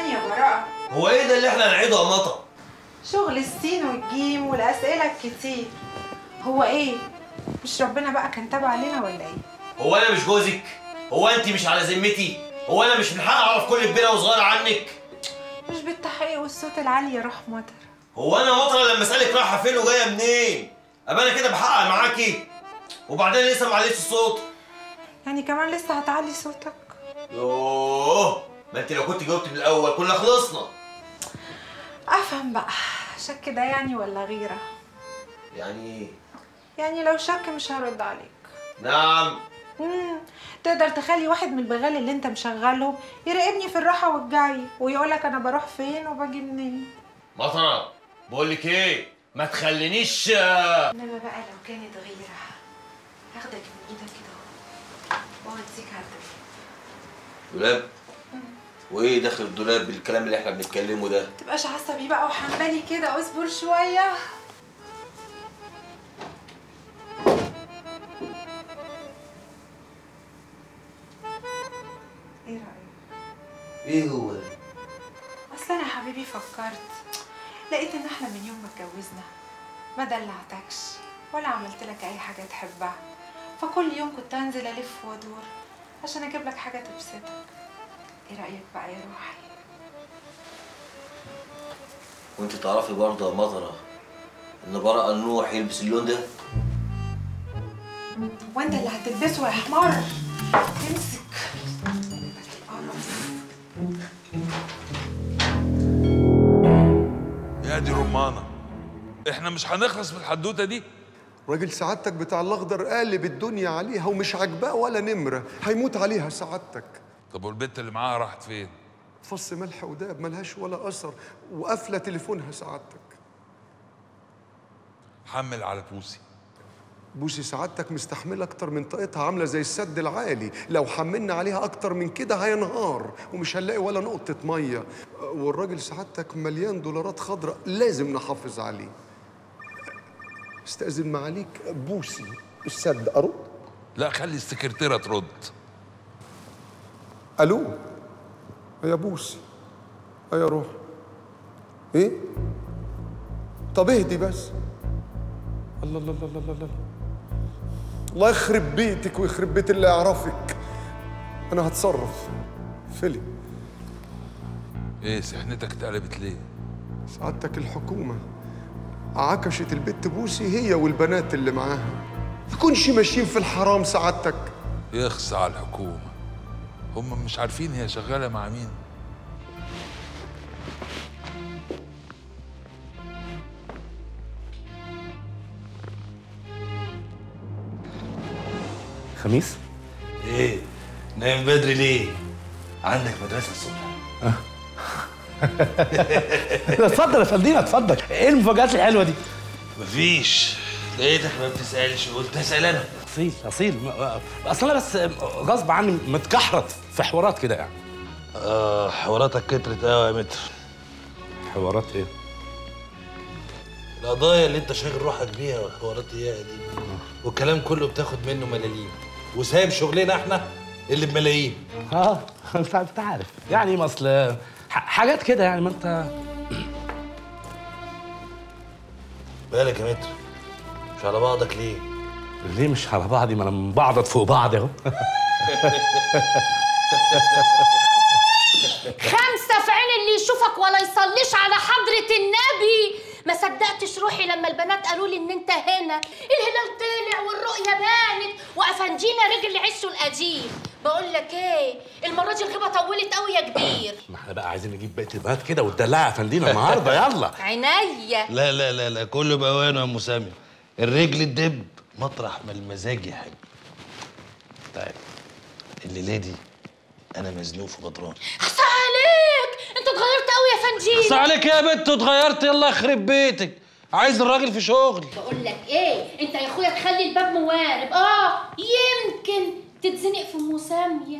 تاني يا براءة هو ايه ده اللي احنا هنعيده يا مطر شغل السين والجيم والأسئلة الكتير هو ايه؟ مش ربنا بقى كان تابع علينا ولا ايه؟ هو انا مش جوزك هو انت مش على ذمتي هو انا مش من حقي اعرف كل كبيره وصغيره عنك مش بالتحقيق والصوت العالي يا روح مطر هو انا مطر لما اسالك رايحه فين وجايه منين ابقى انا كده بحقق معاكي وبعدين لسه معلش الصوت يعني كمان لسه هتعلي صوتك يوه ما انت لو كنت جاوبت من الاول كنا خلصنا افهم بقى شك ده يعني ولا غيرة يعني ايه يعني لو شك مش هرد عليك نعم مم. تقدر تخلي واحد من البغال اللي انت مشغلهم يراقبني في الراحة والجاي ويقولك انا بروح فين وباجي منين مطره بقول لك ايه ما تخلينيش آه، انما بقى لو كانت غيرة هاخدك من ايدك كده اهو واوديك على الدنيا دولاب وايه داخل الدولاب بالكلام اللي احنا بنتكلمه ده متبقاش عصبي بقى وحنبلي كده اصبر شوية ايه رأيك؟ ايه هو ده اصل انا يا حبيبي فكرت لقيت ان احنا من يوم ما اتجوزنا ما دلعتكش ولا عملت لك اي حاجه تحبها فكل يوم كنت انزل الف وادور عشان اجيب لك حاجه تبسطك ايه رايك بقى يا روحي وانت تعرفي برضه يا مطره ان براء النوح يلبس اللون ده وانت اللي هتلبسه يا حمار امسك القرف. يا دي رمانة احنا مش هنخلص من الحدوتة دي راجل سعادتك بتاع الاخضر قالب الدنيا عليها ومش عاجباه ولا نمره هيموت عليها سعادتك طب والبنت اللي معاها راحت فين فص ملح وداب ملهاش ولا اثر وقافله تليفونها سعادتك حمل على بوسي بوسي سعادتك مستحمله اكتر من طاقتها عامله زي السد العالي لو حملنا عليها اكتر من كده هينهار ومش هنلاقي ولا نقطه ميه والراجل سعادتك مليان دولارات خضراء لازم نحافظ عليه استاذن معاليك بوسي السد ارد لا خلي السكرتيرة ترد الو يا بوسي يا روح ايه طب اهدي بس الله الله الله الله الله الله الله يخرب بيتك ويخرب بيت اللي يعرفك انا هتصرف فيلي ايه سحنتك اتقلبت ليه سعادتك الحكومة عكشت البت بوسي هي والبنات اللي معاها يكونش ماشيين في الحرام سعادتك يخص على الحكومة هم مش عارفين هي شغالة مع مين خميس ايه نايم بدري ليه عندك مدرسه الصبح اتفضل يا فندينا اتفضل ايه المفاجآت الحلوه دي مفيش لقيتك ما بتسالش قلت اسال انا اصيل اصيل م- اصل انا بس غصب عني متكحرت في حوارات كده يعني اه حواراتك كترت قوي يا متر حوارات ايه القضايا اللي انت شاغل روحك بيها والحوارات اياها دي والكلام كله بتاخد منه ملاليم وسايب شغلنا احنا اللي بملايين اه انت انت عارف يعني ما اصل ح- حاجات كده يعني ما انت بالك يا متر مش على بعضك ليه ليه مش على بعضي ما انا مبعضت فوق بعض اهو خمسة في عين اللي يشوفك ولا يصليش على حضرة النبي ما صدقتش روحي لما البنات قالوا لي ان انت هنا الهلال طلع والرؤية بانت وافنجينا رجل عشه القديم بقول لك ايه المرة دي الغيبة طولت قوي يا كبير ما احنا بقى عايزين نجيب بقيه البنات كده وتدلعها يا فندينا النهارده يلا عينيا لا لا لا لا كله بأوانه يا ام سامي الرجل الدب مطرح ما المزاج يحب طيب الليله دي انا مزنوق في بدران احسن عليك انت اتغيرت قوي يا بس فنجيل عليك يا بنت اتغيرت يلا يخرب بيتك عايز الراجل في شغل بقول لك ايه انت يا اخويا تخلي الباب موارب اه يمكن تتزنق في مساميه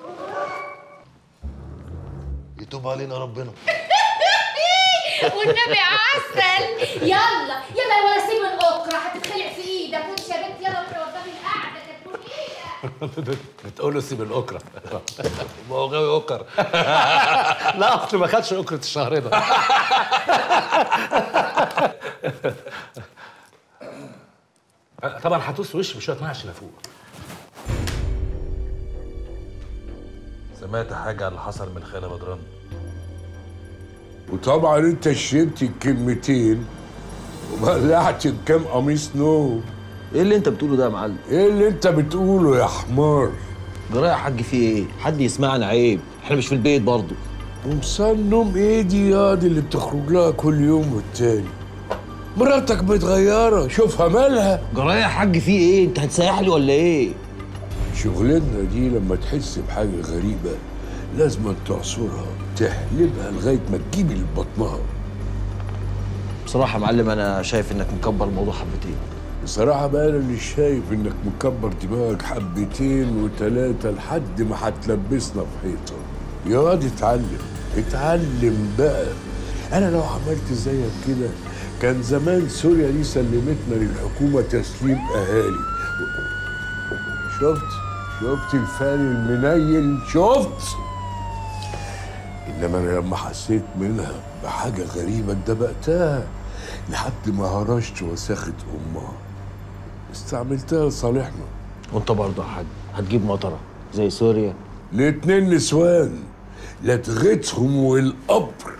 يتوب علينا ربنا والنبي عسل يلا يلا يا ولا سيب الاكره هتتخلع في ايدك وانت يا بنت يلا روحي وضبي القعده كانت ايه بتقول له سيب الاكره ما هو غاوي اوكر لا اصل ما خدش اكره الشهر ده طبعا هتوس وش بشويه ميه عشان افوق سمعت حاجه عن اللي حصل من الخاله بدران وطبعا انت شربت الكلمتين وبلعت بكام قميص نوم ايه اللي انت بتقوله ده يا معلم ايه اللي انت بتقوله يا حمار جرايه يا حاج في ايه حد يسمعنا عيب احنا مش في البيت برضه قمصان نوم ايه دي يا دي اللي بتخرج لها كل يوم والتاني مراتك متغيرة شوفها مالها جرايه يا حاج في ايه انت هتسيح لي ولا ايه شغلتنا دي لما تحس بحاجة غريبة لازم تعصرها تحلبها لغاية ما تجيب اللي في بطنها بصراحه يا معلم انا شايف انك مكبر الموضوع حبتين بصراحة بقى أنا مش شايف إنك مكبر دماغك حبتين وتلاتة لحد ما هتلبسنا في حيطة يا واد اتعلم اتعلم بقى أنا لو عملت زيك كده كان زمان سوريا دي سلمتنا للحكومة تسليم أهالي شفت شفت الفال المنيل شفت إنما أنا لما حسيت منها بحاجة غريبة اتدبقتها لحد ما هرشت وساخة أمها استعملتها لصالحنا وانت برضه يا حاج هتجيب مطره زي سوريا الاتنين نسوان لدغتهم والقبر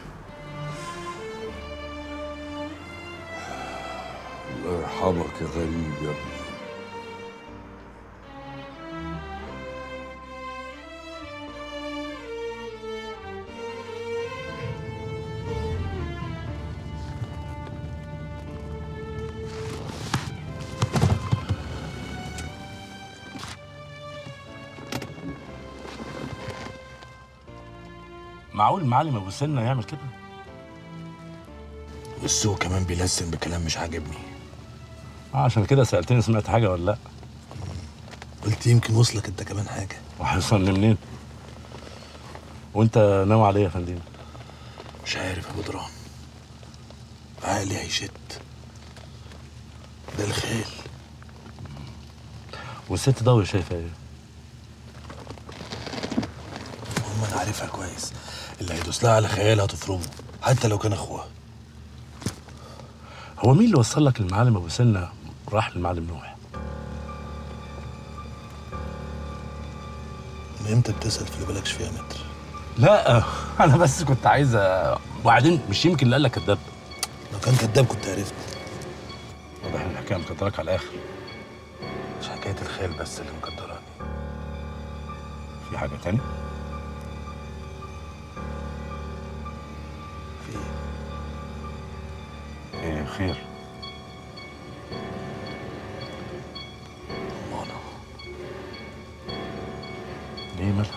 الله يرحمك يا غريب يا ابني معقول المعلم ابو سنه يعمل كده والسوق كمان بيلسن بكلام مش عاجبني آه عشان كده سالتني سمعت حاجه ولا لا قلت يمكن وصلك انت كمان حاجه وهيوصل لي منين وانت ناوي على ايه يا فندم مش عارف يا بدران عقلي هيشت ده الخيل والست ضوي شايفه ايه هم انا عارفها كويس اللي هيدوس لها على خيالها هتفرمه حتى لو كان اخوها هو مين اللي وصل لك المعلم ابو سنه راح للمعلم نوح من امتى بتسال في اللي بالكش فيها متر لا انا بس كنت عايز أ- وبعدين مش يمكن اللي قال لك كذاب لو كان كذاب كنت عرفت واضح ان الحكايه مكدراك على الاخر مش حكايه الخيل بس اللي مقدراني في حاجه تاني في ايه خير مانا ليه مالها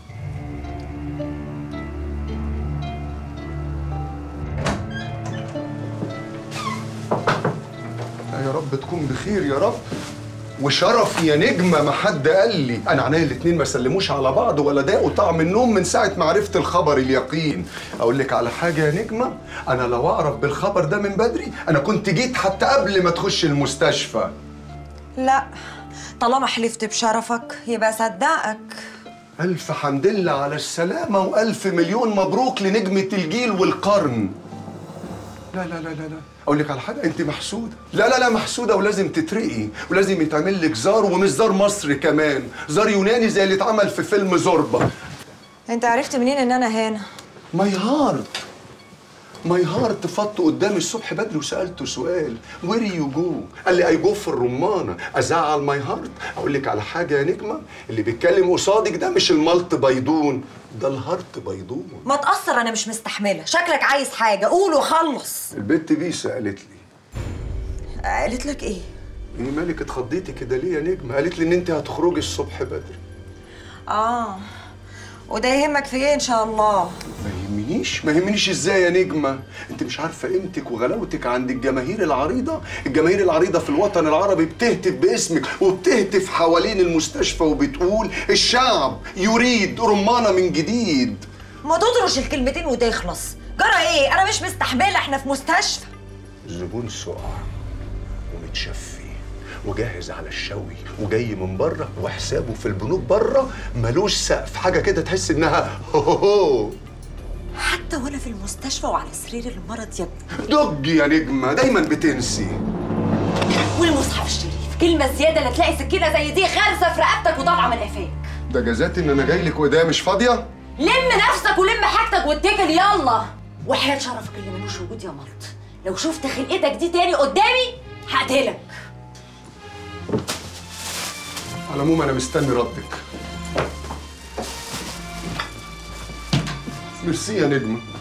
يا رب تكون بخير يا رب وشرف يا نجمة ما حد قال لي أنا عينيا الاتنين ما سلموش على بعض ولا داقوا طعم النوم من ساعة ما عرفت الخبر اليقين أقول لك على حاجة يا نجمة أنا لو أعرف بالخبر ده من بدري أنا كنت جيت حتى قبل ما تخش المستشفى لا طالما حلفت بشرفك يبقى صدقك ألف حمد لله على السلامة وألف مليون مبروك لنجمة الجيل والقرن لا لا لا لا لا أقول لك على حاجة أنت محسودة لا لا لا محسودة ولازم تترقي ولازم يتعمل لك زار ومش زار مصري كمان زار يوناني زي اللي اتعمل في فيلم زوربا انت عرفت منين ان انا هنا ماي هارت ماي هارت فط قدامي الصبح بدري وسالته سؤال وير يو جو قال لي اي جو في الرمانه ازعل ماي هارت اقول لك على حاجه يا نجمه اللي بيتكلم قصادك ده مش الملط بيضون ده الهارت بيضون ما تأثر انا مش مستحمله شكلك عايز حاجه قول وخلص البت بيسا قالت لي قالت لك ايه ايه مالك اتخضيتي كده ليه يا نجمه قالت لي ان انت هتخرجي الصبح بدري اه وده يهمك في ايه ان شاء الله ما يهمنيش ما يهمنيش ازاي يا نجمه انت مش عارفه قيمتك وغلاوتك عند الجماهير العريضه الجماهير العريضه في الوطن العربي بتهتف باسمك وبتهتف حوالين المستشفى وبتقول الشعب يريد رمانه من جديد ما تطرش الكلمتين وتخلص جرى ايه انا مش مستحمله احنا في مستشفى الزبون سقع ومتشفي وجاهز على الشوي وجاي من بره وحسابه في البنوك بره ملوش سقف حاجه كده تحس انها هو هو هو. حتى وانا في المستشفى وعلى سرير المرض يا ابني دج يا نجمه دايما بتنسي والمصحف الشريف كلمة زيادة لا تلاقي سكينة زي دي غارزة في رقبتك وطالعة من قفاك ده جزاتي ان انا جاي لك وايديا مش فاضيه لم نفسك ولم حاجتك واتكل يلا وحياة شرفك اللي ملوش وجود يا ملط لو شفت خلقتك دي تاني قدامي هقتلك على العموم انا مستني ردك ميرسي يا نجمه